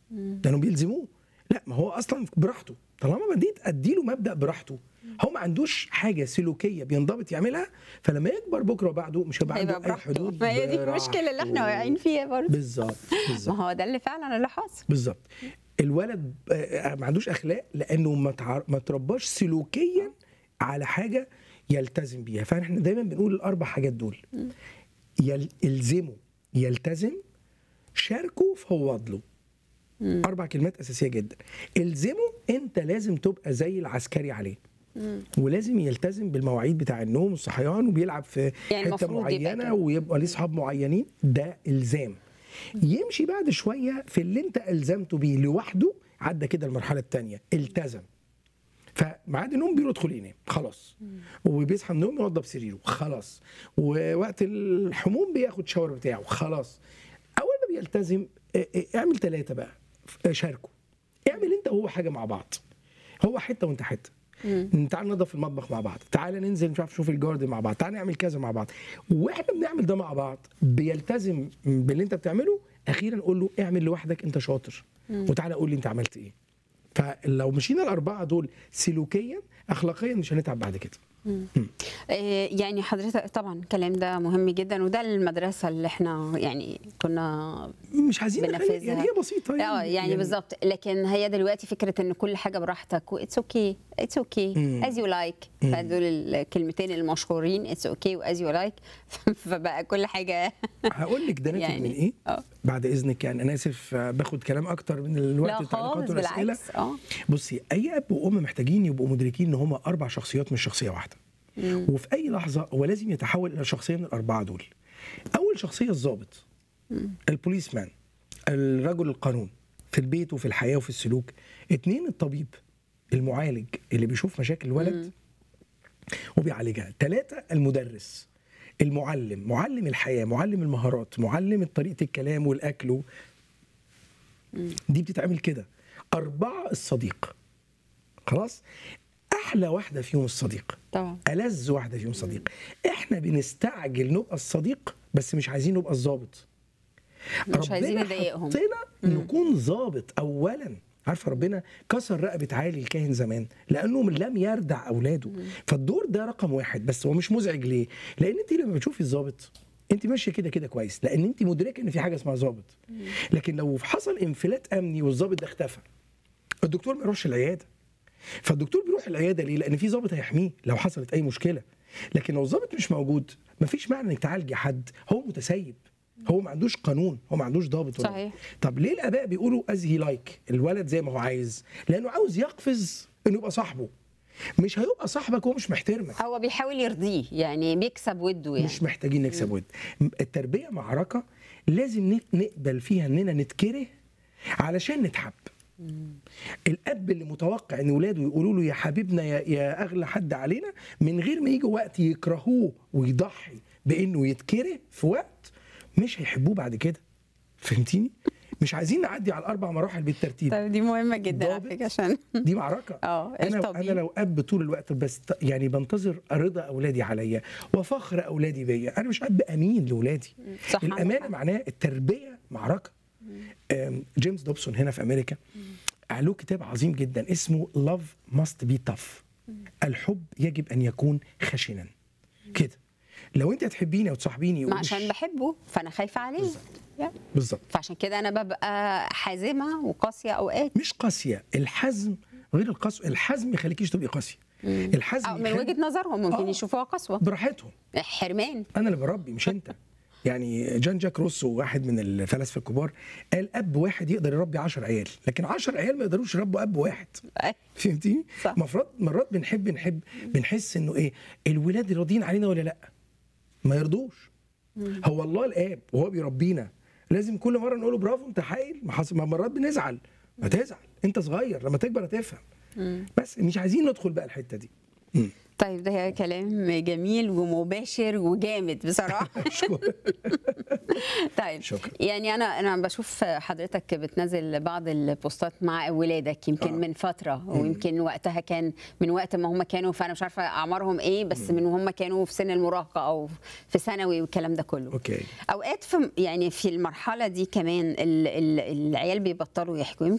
لانهم بيلزموه لا ما هو اصلا براحته طالما بديت اديله مبدا براحته هو ما عندوش حاجه سلوكيه بينضبط يعملها فلما يكبر بكره وبعده مش هيبقى عنده هيبقى اي براحته حدود ما هي دي المشكله اللي احنا براحته. واقعين فيها برضه بالظبط بالظبط ما هو ده اللي فعلا اللي حاصل بالظبط الولد آه، ما عندوش اخلاق لانه ما تع- ما ترباش سلوكيا على حاجه يلتزم بيها فاحنا دايما بنقول الاربع حاجات دول يل... الزمه يلتزم شاركه فوض له اربع كلمات اساسيه جدا الزمه انت لازم تبقى زي العسكري عليه ولازم يلتزم بالمواعيد بتاع النوم والصحيان وبيلعب في يعني حته المفروض يبقى معينه كده. ويبقى ليه اصحاب معينين ده الزام يمشي بعد شويه في اللي انت الزمته بيه لوحده عدى كده المرحله الثانيه التزم فميعاد النوم بيدخل ينام خلاص وبيصحى من النوم يوضب سريره خلاص ووقت الحموم بياخد شاور بتاعه خلاص اول ما بيلتزم اه، اه، اعمل ثلاثه بقى اه، شاركوا اعمل انت وهو حاجه مع بعض هو حته وانت حته تعال ننظف المطبخ مع بعض تعال ننزل مش عارف نشوف الجارد مع بعض تعال نعمل كذا مع بعض واحنا بنعمل ده مع بعض بيلتزم باللي انت بتعمله اخيرا قول له اعمل لوحدك انت شاطر وتعالى قول لي انت عملت ايه فلو مشينا الاربعه دول سلوكيا اخلاقيا مش هنتعب بعد كده آه، يعني حضرتك طبعا الكلام ده مهم جدا وده المدرسه اللي احنا يعني كنا مش عايزين نخلي- بنفذها. يعني هي بسيطه اه يعني بالظبط لكن هي دلوقتي فكره ان كل حاجه براحتك واتس اوكي اتس اوكي مم. از يو لايك فدول الكلمتين المشهورين اتس اوكي واز يو لايك فبقى كل حاجه هقول لك ده ناتج يعني، من ايه اه. بعد اذنك يعني انا اسف آه، باخد كلام اكتر من الوقت لا التعليقات خالص والاسئله بالعكس اه بصي اي اب وام محتاجين يبقوا مدركين ان هم اربع شخصيات مش شخصيه واحده وفي اي لحظه هو لازم يتحول الى شخصيه من الاربعه دول اول شخصيه الضابط البوليس مان الرجل القانون في البيت وفي الحياه وفي السلوك اتنين الطبيب المعالج اللي بيشوف مشاكل الولد وبيعالجها ثلاثة المدرس المعلم معلم الحياة معلم المهارات معلم طريقة الكلام والأكل و- دي بتتعمل كده أربعة الصديق خلاص أحلى واحدة فيهم الصديق طبعا ألذ واحدة فيهم صديق إحنا بنستعجل نبقى الصديق بس مش عايزين نبقى الظابط مش عايزين ربنا نضايقهم. حطنا نكون ظابط اولا عارفه ربنا كسر رقبه عالي الكاهن زمان لانه لم يردع اولاده فالدور ده رقم واحد بس هو مش مزعج ليه لان انت لما بتشوفي الظابط انت ماشيه كده كده كويس لان انت مدركه ان في حاجه اسمها ظابط لكن لو حصل انفلات امني والظابط ده اختفى الدكتور ما يروحش العياده فالدكتور بيروح العياده ليه؟ لان في ظابط هيحميه لو حصلت اي مشكله لكن لو الظابط مش موجود مفيش معنى انك تعالجي حد هو متسيب هو ما عندوش قانون هو ما عندوش ضابط ولا- صحيح. طب ليه الاباء بيقولوا از هي لايك الولد زي ما هو عايز لانه عاوز يقفز انه يبقى صاحبه مش هيبقى صاحبك وهو مش محترمك هو بيحاول يرضيه يعني بيكسب وده يعني مش محتاجين نكسب ود التربيه معركه لازم ن- نقبل فيها اننا نتكره علشان نتحب الاب اللي متوقع ان ولاده يقولوا له يا حبيبنا يا, يا اغلى حد علينا من غير ما يجي وقت يكرهوه ويضحي بانه يتكره في وقت مش هيحبوه بعد كده فهمتيني مش عايزين نعدي على الاربع مراحل بالترتيب طب دي مهمه جدا على ضابط. فكره عشان دي معركه اه انا الطبيب. انا لو اب طول الوقت بس يعني بنتظر رضا اولادي عليا وفخر اولادي بيا انا مش اب امين لاولادي صح، عندك الامانه حق. معناها التربيه معركه آم، جيمس دوبسون هنا في امريكا له كتاب عظيم جدا اسمه Love Must Be Tough الحب يجب ان يكون خشنا كده لو انت هتحبيني او تصاحبيني ما ومش- عشان بحبه فانا خايفه عليه يعني. بالظبط فعشان كده انا ببقى حازمه وقاسيه اوقات مش قاسيه الحزم غير القسوه الحزم يخليكيش تبقي قاسيه الحزم أو من يخلي- وجهه نظرهم ممكن آه. يشوفوها قسوه براحتهم حرمان انا اللي بربي مش انت يعني جان جاك روسو واحد من الفلاسفه الكبار قال اب واحد يقدر يربي 10 عيال لكن 10 عيال ما يقدروش يربوا اب واحد فهمتيني صح. مرات مرات بنحب نحب بنحس انه ايه الولاد راضيين علينا ولا لا ما يرضوش هو الله الاب وهو بيربينا لازم كل مره نقول له برافو انت حايل ما حصل ما مرات بنزعل ما تزعل انت صغير لما تكبر هتفهم بس مش عايزين ندخل بقى الحته دي طيب ده كلام جميل ومباشر وجامد بصراحه شكرا طيب شكرا. يعني انا انا بشوف حضرتك بتنزل بعض البوستات مع ولادك يمكن آه. آه. من فتره ويمكن وقتها كان من وقت ما هم كانوا فانا مش عارفه اعمارهم ايه بس من وهم كانوا في سن المراهقه او في ثانوي والكلام ده كله اوكي اوقات في يعني في المرحله دي كمان ال- ال- العيال بيبطلوا يحكوا